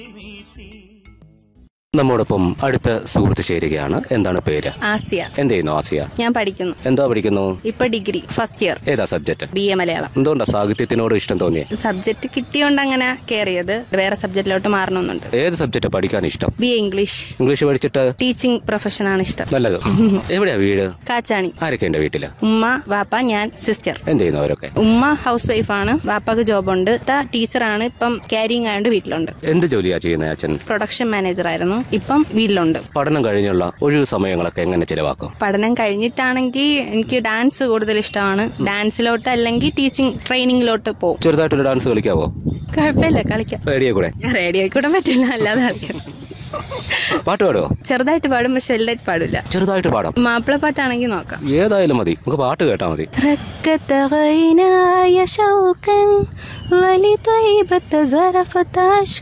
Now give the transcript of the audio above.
നമ്മോടൊപ്പം അടുത്ത സുഹൃത്ത് ചേരുകയാണ് എന്താണ് പേര് ആസിയ എന്ത് ചെയ്യുന്നു ആസിയ ഞാൻ പഠിക്കുന്നു എന്താ പഠിക്കുന്നു ഇപ്പൊ ഡിഗ്രി ഫസ്റ്റ് ഇയർ ഏതാ സബ്ജക്ട് ബി എ മലയാളം എന്തുകൊണ്ടാ സാഹിത്യത്തിനോട് ഇഷ്ടം തോന്നിയേ സബ്ജക്ട് കിട്ടിയോണ്ട് അങ്ങനെ കയറിയത് വേറെ സബ്ജക്റ്റിലോട്ട് മാറണമെന്നുണ്ട് ഏത് സബ്ജക്റ്റ് പഠിക്കാൻ ഇഷ്ടം ബി എ ഇംഗ്ലീഷ് ഇംഗ്ലീഷ് പഠിച്ചിട്ട് ടീച്ചിങ് പ്രൊഫഷനാണ് ഇഷ്ടം നല്ലത് എവിടെയാ വീട് കാച്ചാണി ആരൊക്കെ ഉണ്ട് വീട്ടില് ഉമ്മ വാപ്പ ഞാൻ സിസ്റ്റർ എന്ത് ചെയ്യുന്നു അവരൊക്കെ ഉമ്മ ഹൗസ് വൈഫാണ് വാപ്പക്ക് ജോബുണ്ട് ത ടീച്ചറാണ് ഇപ്പം ക്യാരിങ് ആയതുകൊണ്ട് വീട്ടിലുണ്ട് എന്ത് ജോലിയാ ചെയ്യുന്നത് അച്ഛൻ പ്രൊഡക്ഷൻ മാനേജർ ആയിരുന്നു ഇപ്പം വീട്ടിലുണ്ട് പഠനം കഴിഞ്ഞുള്ള ഒഴിവു സമയങ്ങളൊക്കെ എങ്ങനെ ചിലവാക്കും പഠനം കഴിഞ്ഞിട്ടാണെങ്കിൽ എനിക്ക് ഡാൻസ് കൂടുതൽ ഇഷ്ടമാണ് ഡാൻസിലോട്ട് അല്ലെങ്കിൽ ടീച്ചിങ് ട്രെയിനിങ്ങിലോട്ട് പോകും ചെറുതായിട്ടൊരു ഡാൻസ് കളിക്കാവോ കുഴപ്പമില്ല കളിക്കാം റേഡിയോ കൂടെ റേഡിയോ കൂടെ പറ്റില്ല അല്ലാതെ കളിക്കാം പാട്ട് പാടുവോ ചെറുതായിട്ട് പാടും പക്ഷെ വലുതായിട്ട് പാടില്ല ചെറുതായിട്ട് പാടാം മാപ്പിളപ്പാട്ടാണെങ്കിൽ നോക്കാം ഏതായാലും മതി നമുക്ക് പാട്ട് കേട്ടാ മതി ركت غيناي شوقا ولطيبة زرفت عشقا